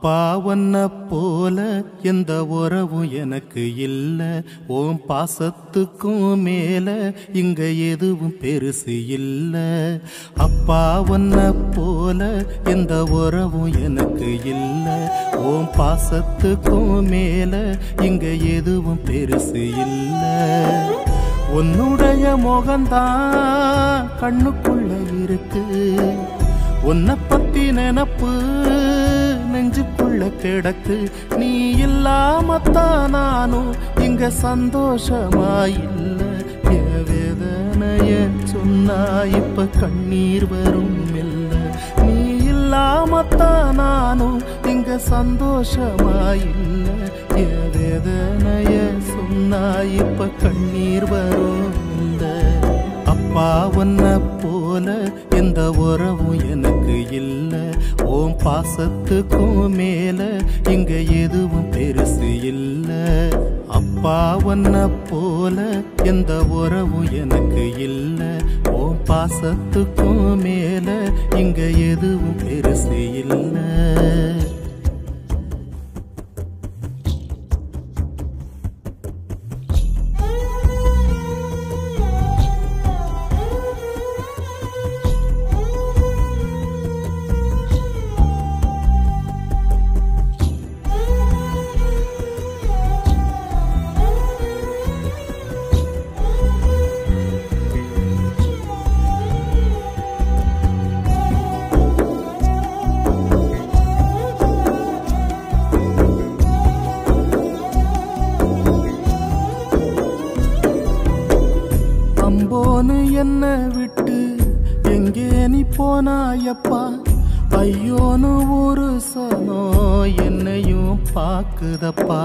அப்பா ஒன்ன போல எந்த உறவும் எனக்கு இல்ல ஓம் பாசத்துக்கும் மேல இங்க எதுவும் பெருசு இல்ல அப்பா ஒன்ன போல எந்த உறவும் எனக்கு இல்ல ஓம் பாசத்துக்கும் மேல இங்க எதுவும் பெருசு இல்ல உன்னுடைய முகம்தான் கண்ணுக்குள்ள இருக்கு உன்னை பத்தி நினப்பு நெஞ்சுக்குள்ள கிடக்கு நீ இல்லாமத்தான் நானும் இங்க சந்தோஷமா இல்ல என் வேதனைய சொன்னா இப்ப கண்ணீர் வரும் இல்ல நீ இல்லாமத்தான் நானும் இங்க சந்தோஷமா இல்ல என் வேதனைய சொன்னா இப்ப கண்ணீர் வரும் இல்ல அப்பா ஒன்ன போல எந்த உறவும் எனக்கு இல்ல ஓம் பாசத்துக்கும் மேல இங்க எதுவும் பெருசு இல்ல அப்பா ஒன்ன போல எந்த உறவும் எனக்கு இல்ல ஓம் பாசத்துக்கும் மேல இங்க எதுவும் பெருசு இல்ல அம்போன்னு என்ன விட்டு எங்கே நீ போனாயப்பா ஐயோன்னு ஒரு சனோ என்னையும் பாக்குதப்பா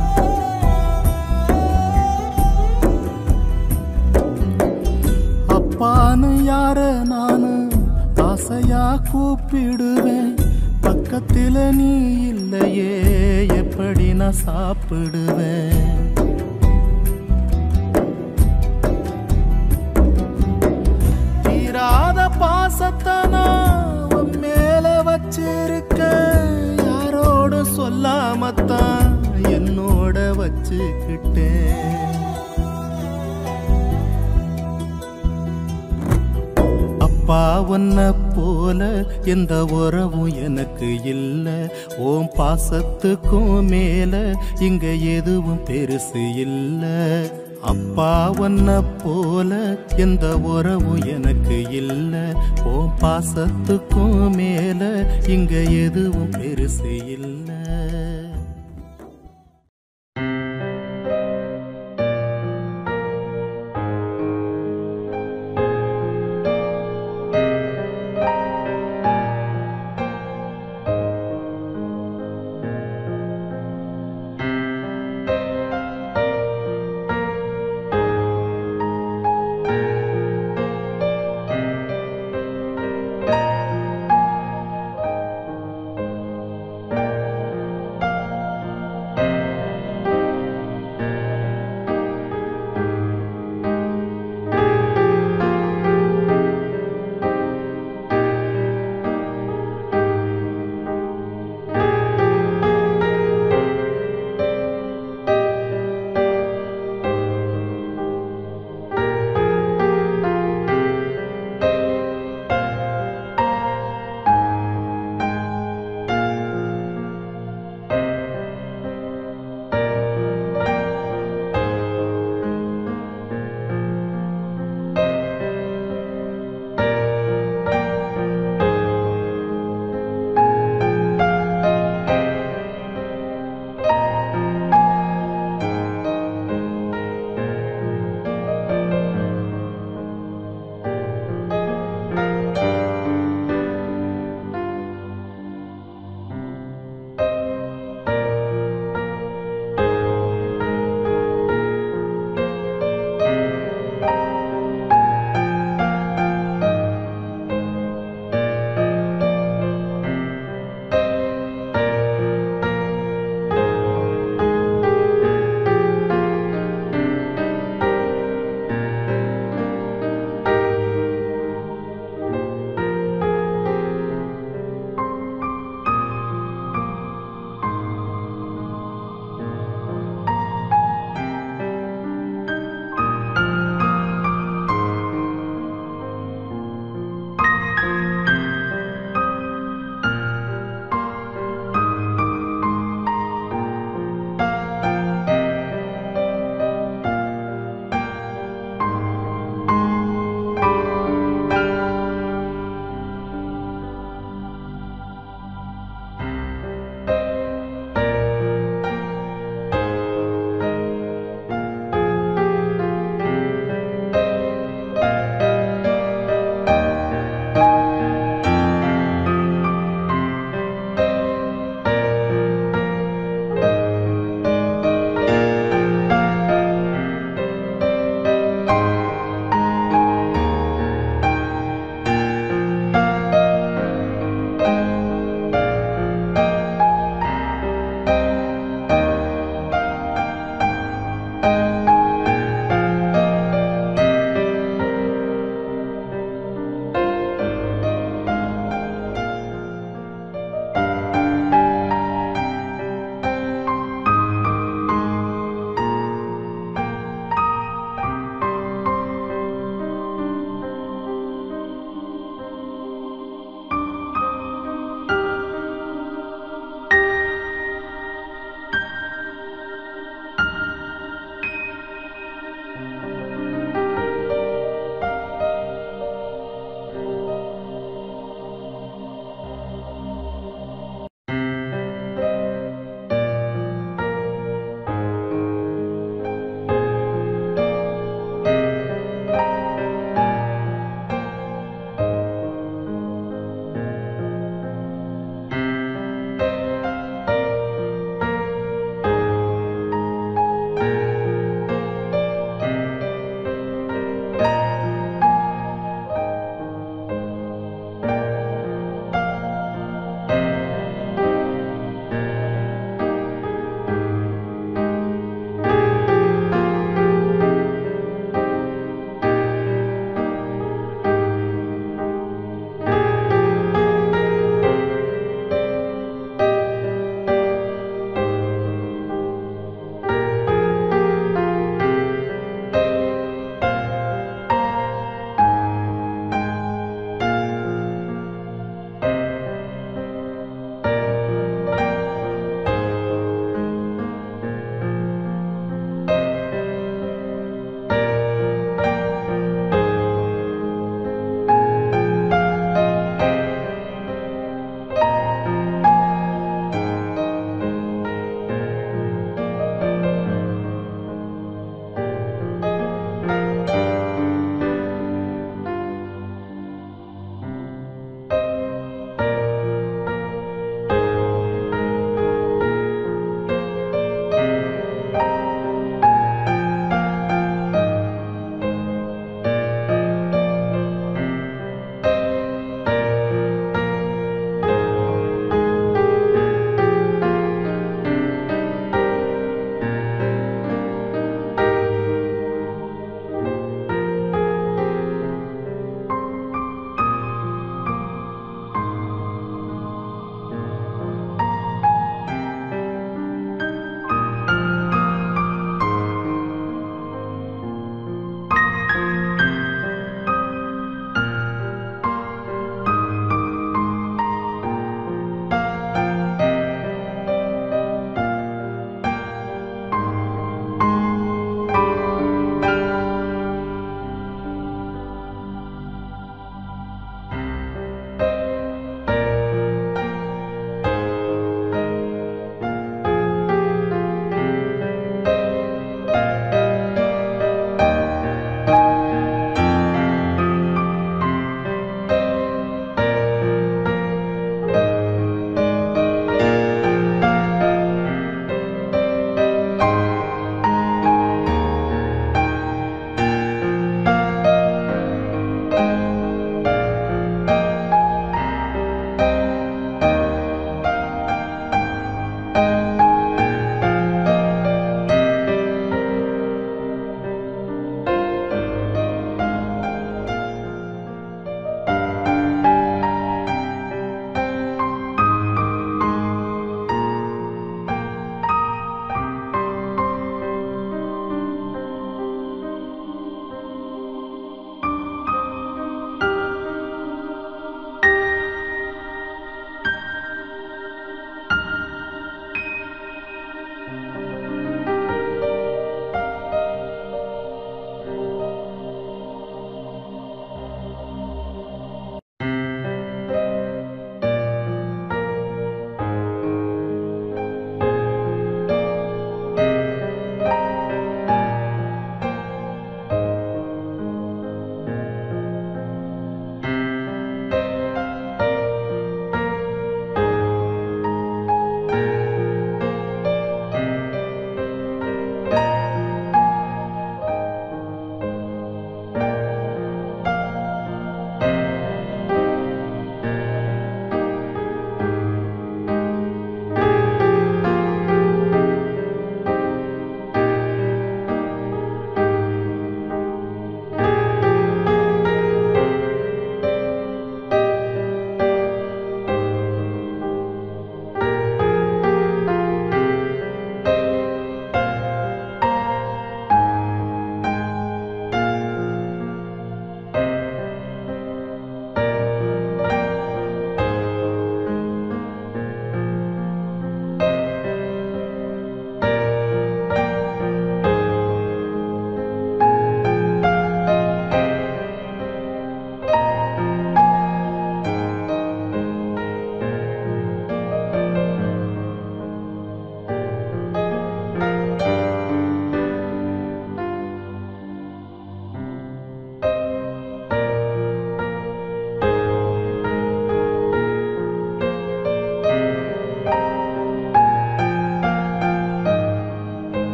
அப்பான்னு யார நானு ஆசையா கூப்பிடுவேன் பக்கத்துல நீ இல்லையே எப்படி நான் சாப்பிடுவேன் தீராத பாசத்தை நான் உன் மேல வச்சிருக்க யாரோட சொல்லாமத்தான் என்னோட வச்சுக்கிட்டேன் அப்பா ஒன்ன போல எந்த உறவும் எனக்கு இல்ல ஓம் பாசத்துக்கும் மேல இங்க எதுவும் பெருசு இல்ல அப்பா ஒன்ன போல எந்த உறவும் எனக்கு இல்ல ஓம் பாசத்துக்கும் மேல இங்க எதுவும் பெருசு இல்ல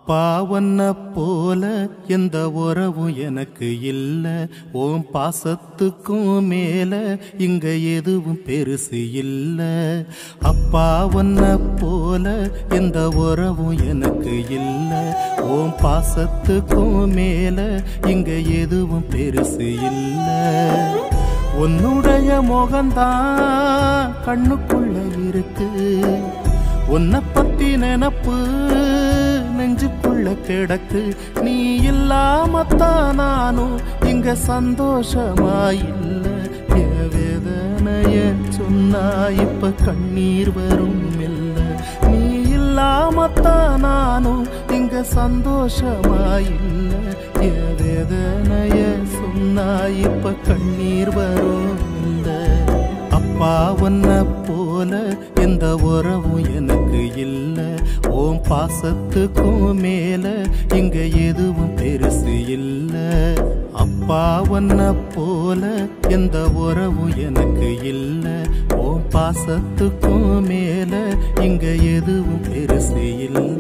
அப்பா ஒன்ன போல எந்த உறவும் எனக்கு இல்ல ஓம் பாசத்துக்கும் மேல இங்க எதுவும் பெருசு இல்ல அப்பா ஒன்ன போல எந்த உறவும் எனக்கு இல்ல ஓம் பாசத்துக்கும் மேல இங்க எதுவும் பெருசு இல்ல உன்னுடைய முகம்தான் கண்ணுக்குள்ள இருக்கு உன்னை பத்தி நினப்பு நெஞ்சுக்குள்ள கிடக்கு நீ இல்லாமத்தான் நானும் இங்க சந்தோஷமா இல்ல என் வேதனைய சொன்னா இப்ப கண்ணீர் வரும் இல்ல நீ இல்லாமத்தான் நானும் இங்க சந்தோஷமா இல்ல என் வேதனைய சொன்னா இப்ப கண்ணீர் வரும் இல்ல அப்பா ஒன்ன போல எந்த உறவும் எனக்கு இல்ல ஓம் பாசத்துக்கும் மேல இங்க எதுவும் பெருசு இல்ல அப்பா ஒன்ன போல எந்த உறவும் எனக்கு இல்ல ஓம் பாசத்துக்கும் மேல இங்க எதுவும் பெருசு இல்ல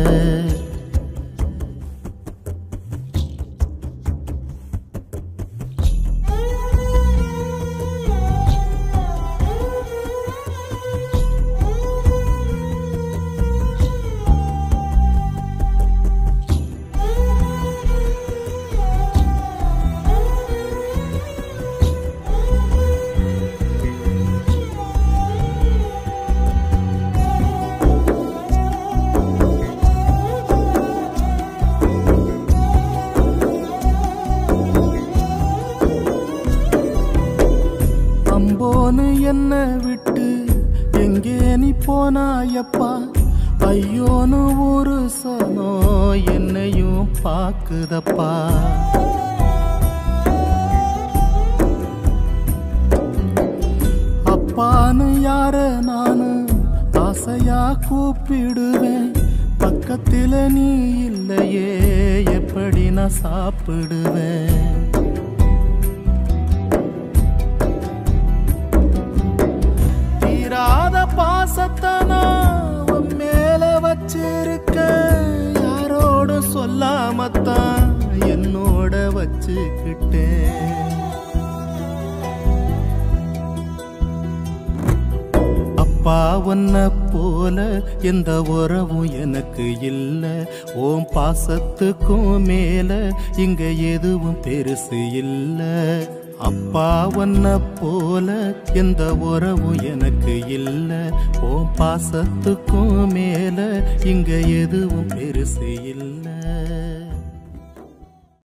அம்போன்னு என்ன விட்டு எங்கே நீ போனாயப்பா ஐயோன்னு ஒரு சனோ என்னையும் பாக்குதப்பா அப்பான்னு யார நானு ஆசையா கூப்பிடுவேன் பக்கத்துல நீ இல்லையே எப்படி நான் சாப்பிடுவேன் தீராத பாசத்தை நான் உன் மேல வச்சிருக்க யாரோட சொல்லாமத்தான் என்னோட வச்சுக்கிட்டேன் அப்பா ஒன்ன போல எந்த உறவும் எனக்கு இல்ல ஓம் பாசத்துக்கும் மேல இங்க எதுவும் பெருசு இல்ல அப்பா ஒன்ன போல எந்த உறவும் எனக்கு இல்ல ஓம் பாசத்துக்கும் மேல இங்க எதுவும் பெருசு இல்ல